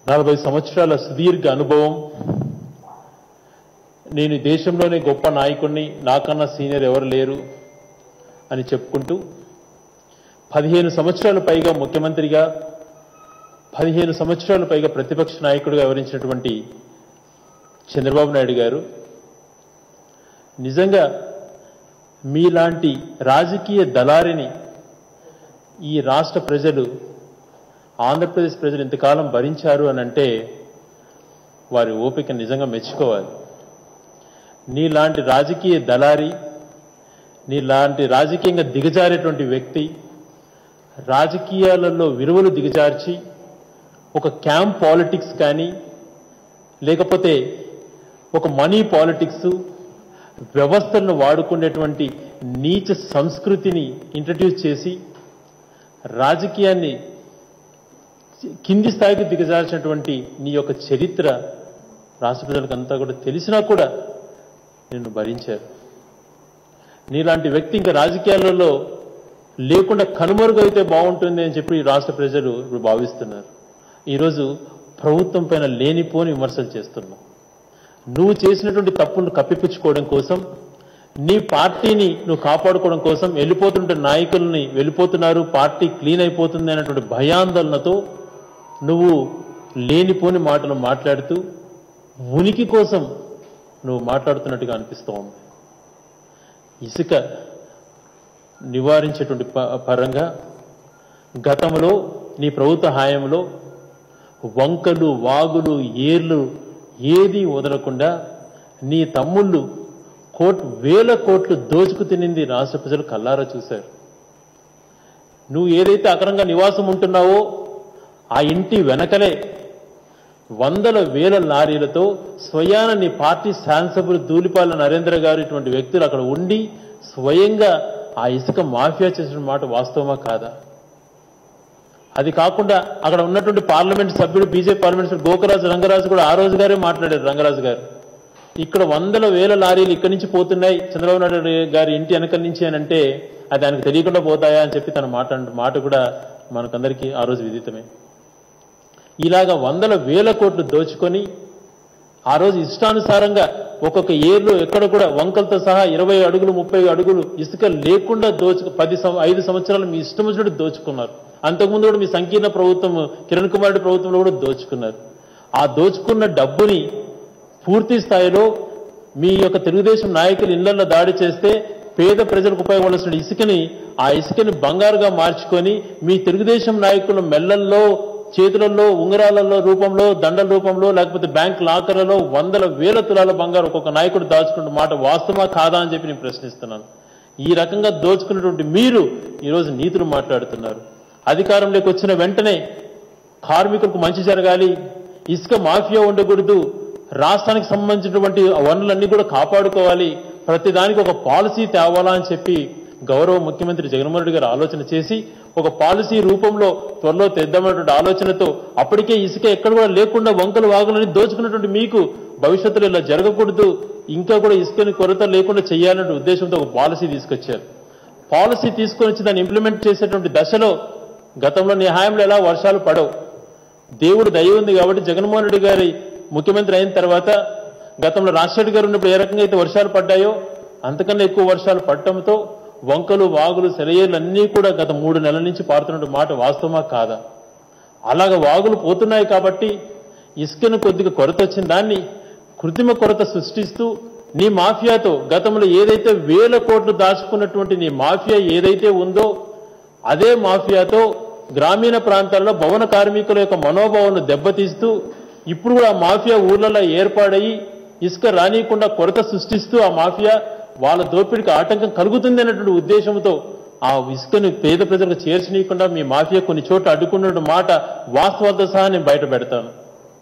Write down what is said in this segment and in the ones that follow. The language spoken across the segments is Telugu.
నలభై సంవత్సరాల సుదీర్ఘ అనుభవం నేను ఈ దేశంలోనే గొప్ప నాయకుడిని నాకన్నా సీనియర్ ఎవరు లేరు అని చెప్పుకుంటూ పదిహేను సంవత్సరాల పైగా ముఖ్యమంత్రిగా పదిహేను సంవత్సరాల పైగా ప్రతిపక్ష నాయకుడిగా వివరించినటువంటి చంద్రబాబు నాయుడు గారు నిజంగా మీలాంటి రాజకీయ దళారిని ఈ రాష్ట్ర ప్రజలు ఆంధ్రప్రదేశ్ ప్రజలు ఇంతకాలం భరించారు అని అంటే వారి ఓపిక నిజంగా మెచ్చుకోవాలి నీలాంటి రాజకీయ దళారి నీలాంటి రాజకీయంగా దిగజారేటువంటి వ్యక్తి రాజకీయాలలో విలువలు దిగజార్చి ఒక క్యాంప్ పాలిటిక్స్ కానీ లేకపోతే ఒక మనీ పాలిటిక్స్ వ్యవస్థలను వాడుకునేటువంటి నీచ సంస్కృతిని ఇంట్రడ్యూస్ చేసి రాజకీయాన్ని కింది స్థాయికి దిగజార్చినటువంటి నీ యొక్క చరిత్ర రాష్ట్ర ప్రజలకంతా కూడా తెలిసినా కూడా నిన్ను భరించారు నీలాంటి వ్యక్తి ఇంకా రాజకీయాలలో లేకుండా కనుమరుగైతే బాగుంటుంది అని చెప్పి ఈ రాష్ట్ర ప్రజలు ఇప్పుడు భావిస్తున్నారు ఈరోజు ప్రభుత్వం పైన లేనిపోని విమర్శలు చేస్తున్నావు నువ్వు చేసినటువంటి తప్పును కప్పిపుచ్చుకోవడం కోసం నీ పార్టీని నువ్వు కాపాడుకోవడం కోసం వెళ్ళిపోతుంటే నాయకుల్ని వెళ్ళిపోతున్నారు పార్టీ క్లీన్ అయిపోతుంది అనేటువంటి భయాందోళనతో నువ్వు లేనిపోని మాటలు మాట్లాడుతూ ఉనికి కోసం నువ్వు మాట్లాడుతున్నట్టుగా అనిపిస్తూ ఉంది ఇసుక నివారించేటువంటి ప- పరంగా గతంలో నీ ప్రభుత్వ హాయంలో వంకలు వాగులు ఏర్లు ఏది వదలకుండా నీ తమ్ముళ్ళు కోట్ వేల కోట్లు దోచుకు తినింది రాష్ట్ర ప్రజలు కల్లారా చూశారు నువ్వు ఏదైతే అక్రంగా నివాసం ఉంటున్నావో ఆ ఇంటి వెనకలే వందల వేల లారీలతో స్వయాన నీ పార్టీ శాసనసభ్యులు ధూళిపాల నరేంద్ర గారు ఇటువంటి వ్యక్తులు అక్కడ ఉండి స్వయంగా ఆ ఇసుక మాఫియా చేసిన మాట వాస్తవమా కాదా అది కాకుండా అక్కడ ఉన్నటువంటి పార్లమెంట్ సభ్యుడు బీజేపీ పార్లమెంట్ సభ్యుడు గోకరాజు రంగరాజు కూడా ఆ రోజు గారే మాట్లాడారు రంగరాజు గారు ఇక్కడ వందల వేల లారీలు ఇక్కడి నుంచి పోతున్నాయి చంద్రబాబు నాయుడు గారి ఇంటి వెనక నుంచి అని అంటే అది ఆయనకు తెలియకుండా పోతాయా అని చెప్పి తన మాట మాట కూడా మనకందరికీ ఆ రోజు విదితమే ఇలాగా వందల వేల కోట్లు దోచుకొని ఆ రోజు ఇష్టానుసారంగా ఒక్కొక్క ఏర్లో ఎక్కడ కూడా వంకలతో సహా ఇరవై అడుగులు ముప్పై అడుగులు ఇసుక లేకుండా దోచు పది సం- ఐదు సంవత్సరాలు మీ ఇష్టం వచ్చినట్టు దోచుకున్నారు అంతకుముందు కూడా మీ సంకీర్ణ ప్రభుత్వం కిరణ్ కుమార్ రెడ్డి ప్రభుత్వంలో కూడా దోచుకున్నారు ఆ దోచుకున్న డబ్బుని పూర్తి స్థాయిలో మీ యొక్క తెలుగుదేశం నాయకులు ఇళ్లలో దాడి చేస్తే పేద ప్రజలకు ఉపయోగపడాల్సిన ఇసుకని ఆ ఇసుకని బంగారుగా మార్చుకొని మీ తెలుగుదేశం నాయకుల మెల్లల్లో చేతులలో ఉంగరాలలో రూపంలో దండల రూపంలో లేకపోతే బ్యాంక్ లాకర్లలో వందల వేల తులాల బంగారు ఒక్కొక్క నాయకుడు దాచుకున్న మాట వాస్తవమా కాదా అని చెప్పి నేను ప్రశ్నిస్తున్నాను ఈ రకంగా దోచుకున్నటువంటి మీరు ఈరోజు నీతులు మాట్లాడుతున్నారు అధికారంలోకి వచ్చిన వెంటనే కార్మికులకు మంచి జరగాలి ఇసుక మాఫియా ఉండకూడదు రాష్ట్రానికి సంబంధించినటువంటి వనరులన్నీ కూడా కాపాడుకోవాలి ప్రతి దానికి ఒక పాలసీ తేవాలా అని చెప్పి గౌరవ ముఖ్యమంత్రి జగన్మోహన్ రెడ్డి గారు ఆలోచన చేసి ఒక పాలసీ రూపంలో త్వరలో తెద్దామన్నటువంటి ఆలోచనతో అప్పటికే ఇసుక ఎక్కడ కూడా లేకుండా వంకలు వాగులని దోచుకున్నటువంటి మీకు భవిష్యత్తులో ఇలా జరగకూడదు ఇంకా కూడా ఇసుకని కొరత లేకుండా చేయాలనే ఉద్దేశంతో ఒక పాలసీ తీసుకొచ్చారు పాలసీ తీసుకొని వచ్చి దాన్ని ఇంప్లిమెంట్ చేసేటువంటి దశలో గతంలో నీ హాయంలో ఎలా వర్షాలు పడవు దేవుడు దయ ఉంది కాబట్టి జగన్మోహన్ రెడ్డి గారి ముఖ్యమంత్రి అయిన తర్వాత గతంలో రాజశేఖర్ గారు ఉన్నప్పుడు ఏ రకంగా అయితే వర్షాలు పడ్డాయో అంతకన్నా ఎక్కువ వర్షాలు పడటంతో వంకలు వాగులు సెలయేర్లు అన్నీ కూడా గత మూడు నెలల నుంచి పారుతున్న మాట వాస్తవమా కాదా అలాగ వాగులు పోతున్నాయి కాబట్టి ఇసుకను కొద్దిగా కొరత వచ్చిన దాన్ని కృత్రిమ కొరత సృష్టిస్తూ నీ మాఫియాతో గతంలో ఏదైతే వేల కోట్లు దాచుకున్నటువంటి నీ మాఫియా ఏదైతే ఉందో అదే మాఫియాతో గ్రామీణ ప్రాంతాల్లో భవన కార్మికుల యొక్క మనోభావాలను దెబ్బతీస్తూ ఇప్పుడు కూడా ఆ మాఫియా ఊర్లలో ఏర్పాడయి ఇసుక రానియకుండా కొరత సృష్టిస్తూ ఆ మాఫియా వాళ్ళ దోపిడికి ఆటంకం కలుగుతుంది అన్నటువంటి ఉద్దేశంతో ఆ ఇసుకని పేద ప్రజలకు చేర్చనీయకుండా మీ మాఫియా కొన్ని చోట్ల అడ్డుకున్న మాట వాస్తవాలతో సహా నేను బయట పెడతాను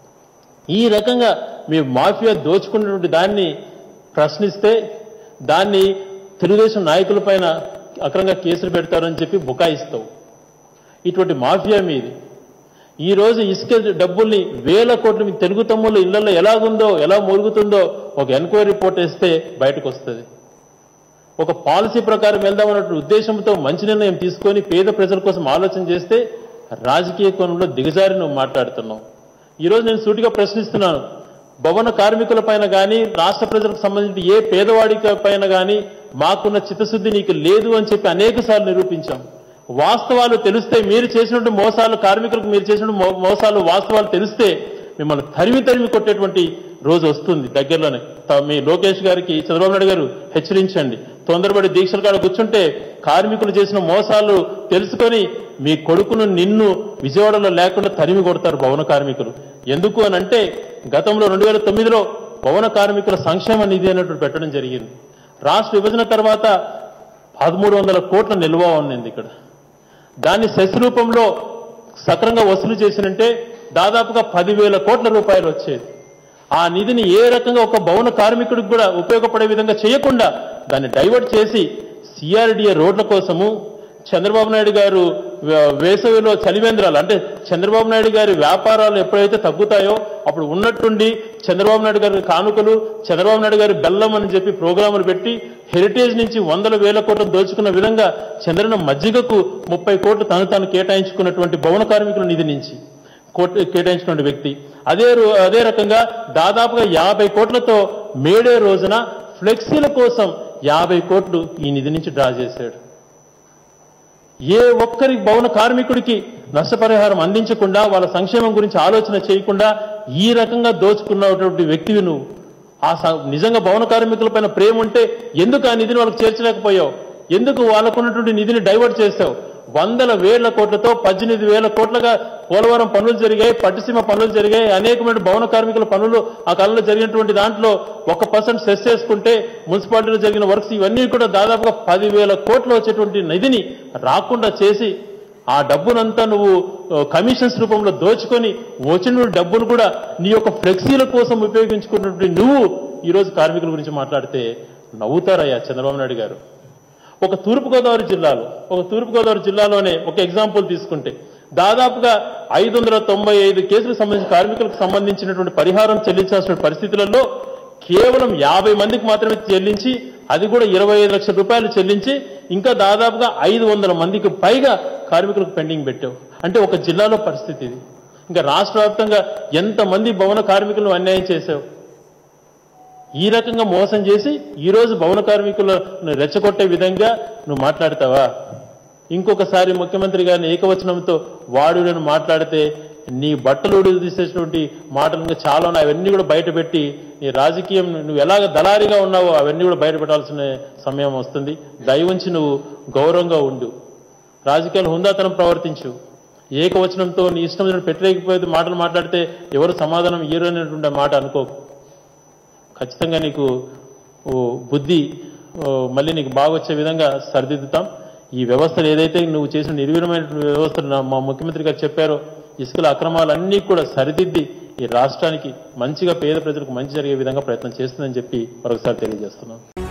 ఈ రకంగా మీ మాఫియా దోచుకున్నటువంటి దాన్ని ప్రశ్నిస్తే దాన్ని తెలుగుదేశం నాయకుల పైన అక్రంగా కేసులు పెడతారని చెప్పి బుకాయిస్తావు ఇటువంటి మాఫియా మీది ఈ రోజు ఇసుక డబ్బుల్ని వేల కోట్లు మీ తెలుగు తమ్ముళ్ళు ఇళ్లలో ఎలాగుందో ఎలా మురుగుతుందో ఒక ఎంక్వైరీ రిపోర్ట్ వేస్తే బయటకు వస్తుంది ఒక పాలసీ ప్రకారం వెళ్దామన్నట్టు ఉద్దేశంతో మంచి నిర్ణయం తీసుకొని పేద ప్రజల కోసం ఆలోచన చేస్తే రాజకీయ కోణంలో దిగజారి నువ్వు మాట్లాడుతున్నావు ఈరోజు నేను సూటిగా ప్రశ్నిస్తున్నాను భవన కార్మికుల పైన కానీ రాష్ట్ర ప్రజలకు సంబంధించిన ఏ పేదవాడికి పైన కానీ మాకున్న చిత్తశుద్ధి నీకు లేదు అని చెప్పి అనేక సార్లు నిరూపించాం వాస్తవాలు తెలిస్తే మీరు చేసినటువంటి మోసాలు కార్మికులకు మీరు చేసినటువంటి మో- మోసాలు వాస్తవాలు తెలిస్తే మిమ్మల్ని తరిమి తరిమి కొట్టేటువంటి రోజు వస్తుంది దగ్గరలోనే త- మీ లోకేష్ గారికి చంద్రబాబు నాయుడు గారు హెచ్చరించండి తొందరపడి దీక్షల కాడ కూర్చుంటే కార్మికులు చేసిన మోసాలు తెలుసుకొని మీ కొడుకును నిన్ను విజయవాడలో లేకుండా తరిమి కొడతారు భవన కార్మికులు ఎందుకు అని అంటే గతంలో రెండు వేల తొమ్మిదిలో భవన కార్మికుల సంక్షేమ నిధి అనేటువంటి పెట్టడం జరిగింది రాష్ట్ర విభజన తర్వాత పదమూడు వందల కోట్ల నిల్వ ఉన్నది ఇక్కడ దాన్ని సెస్ రూపంలో సక్రంగా వసూలు చేసినంటే దాదాపుగా పదివేల కోట్ల రూపాయలు వచ్చేది ఆ నిధిని ఏ రకంగా ఒక భవన కార్మికుడికి కూడా ఉపయోగపడే విధంగా చేయకుండా దాన్ని డైవర్ట్ చేసి సిఆర్డిఏ రోడ్ల కోసము చంద్రబాబు నాయుడు గారు వే- వేసవిలో చలివేంద్రాలు అంటే చంద్రబాబు నాయుడు గారి వ్యాపారాలు ఎప్పుడైతే తగ్గుతాయో అప్పుడు ఉన్నట్టుండి చంద్రబాబు నాయుడు గారి కానుకలు చంద్రబాబు నాయుడు గారి బెల్లం అని చెప్పి ప్రోగ్రాములు పెట్టి హెరిటేజ్ నుంచి వందల వేల కోట్లు దోచుకున్న విధంగా చంద్రన మజ్జిగకు ముప్పై కోట్లు తను తాను కేటాయించుకున్నటువంటి భవన కార్మికుల నిధి నుంచి కోట్ కేటాయించినటువంటి వ్యక్తి అదే రో- అదే రకంగా దాదాపుగా యాభై కోట్లతో మేడే రోజున ఫ్లెక్సీల కోసం యాభై కోట్లు ఈ నిధి నుంచి డ్రా చేశాడు ఏ ఒక్కరి భవన కార్మికుడికి నష్టపరిహారం అందించకుండా వాళ్ళ సంక్షేమం గురించి ఆలోచన చేయకుండా ఈ రకంగా దోచుకున్నటువంటి వ్యక్తివి నువ్వు ఆ స- నిజంగా భవన కార్మికులపైన ప్రేమ ఉంటే ఎందుకు ఆ నిధిని వాళ్ళకి చేర్చలేకపోయావు ఎందుకు వాళ్ళకున్నటువంటి నిధిని డైవర్ట్ చేస్తావు వందల వేల కోట్లతో పద్దెనిమిది వేల కోట్లుగా పోలవరం పనులు జరిగాయి పట్టిసీమ పనులు జరిగాయి అనేకమైన భవన కార్మికుల పనులు ఆ కాలంలో జరిగినటువంటి దాంట్లో ఒక పర్సెంట్ సెస్ చేసుకుంటే మున్సిపాలిటీలో జరిగిన వర్క్స్ ఇవన్నీ కూడా దాదాపుగా పదివేల కోట్లు వచ్చేటువంటి నిధిని రాకుండా చేసి ఆ డబ్బునంతా నువ్వు ఆ, కమిషన్స్ రూపంలో దోచుకొని వచ్చిన డబ్బును కూడా నీ యొక్క ఫ్లెక్సీల కోసం ఉపయోగించుకున్నటువంటి నువ్వు ఈరోజు కార్మికుల గురించి మాట్లాడితే నవ్వుతారయ్యా చంద్రబాబు నాయుడు గారు ఒక తూర్పుగోదావరి జిల్లాలో ఒక తూర్పుగోదావరి జిల్లాలోనే ఒక ఎగ్జాంపుల్ తీసుకుంటే దాదాపుగా ఐదు వందల తొంభై ఐదు కేసులకు సంబంధించి కార్మికులకు సంబంధించినటువంటి పరిహారం చెల్లించాల్సిన పరిస్థితులలో కేవలం యాభై మందికి మాత్రమే చెల్లించి అది కూడా ఇరవై ఐదు లక్షల రూపాయలు చెల్లించి ఇంకా దాదాపుగా ఐదు వందల మందికి పైగా కార్మికులకు పెండింగ్ పెట్టావు అంటే ఒక జిల్లాలో పరిస్థితి ఇది ఇంకా రాష్ట్ర వ్యాప్తంగా ఎంతమంది భవన కార్మికులను అన్యాయం చేశావు ఈ రకంగా మోసం చేసి ఈ రోజు భవన కార్మికులను రెచ్చగొట్టే విధంగా నువ్వు మాట్లాడతావా ఇంకొకసారి ముఖ్యమంత్రి గారిని ఏకవచనంతో వాడులను మాట్లాడితే నీ బట్టలు తీసేసినటువంటి మాటలు ఇంకా చాలా ఉన్నాయి అవన్నీ కూడా బయటపెట్టి నీ రాజకీయం నువ్వు ఎలాగ దళారిగా ఉన్నావో అవన్నీ కూడా బయట పెట్టాల్సిన సమయం వస్తుంది దయవుంచి నువ్వు గౌరవంగా ఉండు రాజకీయాలు హుందాతనం ప్రవర్తించు ఏకవచనంతో నీ ఇష్టం వచ్చినట్టు వ్యతిరేకపోతే మాటలు మాట్లాడితే ఎవరు సమాధానం ఇయ్యరు అనేటువంటి మాట అనుకోకు ఖచ్చితంగా నీకు ఓ బుద్ధి ఓ మళ్ళీ నీకు బాగా వచ్చే విధంగా సరిదిద్దుతాం ఈ వ్యవస్థలు ఏదైతే నువ్వు చేసిన నిర్వీర్యమైన వ్యవస్థలు నా- మా ముఖ్యమంత్రి గారు చెప్పారో ఇసుకల అక్రమాలన్నీ కూడా సరిదిద్ది ఈ రాష్ట్రానికి మంచిగా పేద ప్రజలకు మంచి జరిగే విధంగా ప్రయత్నం చేస్తుందని చెప్పి మరొకసారి తెలియజేస్తున్నాం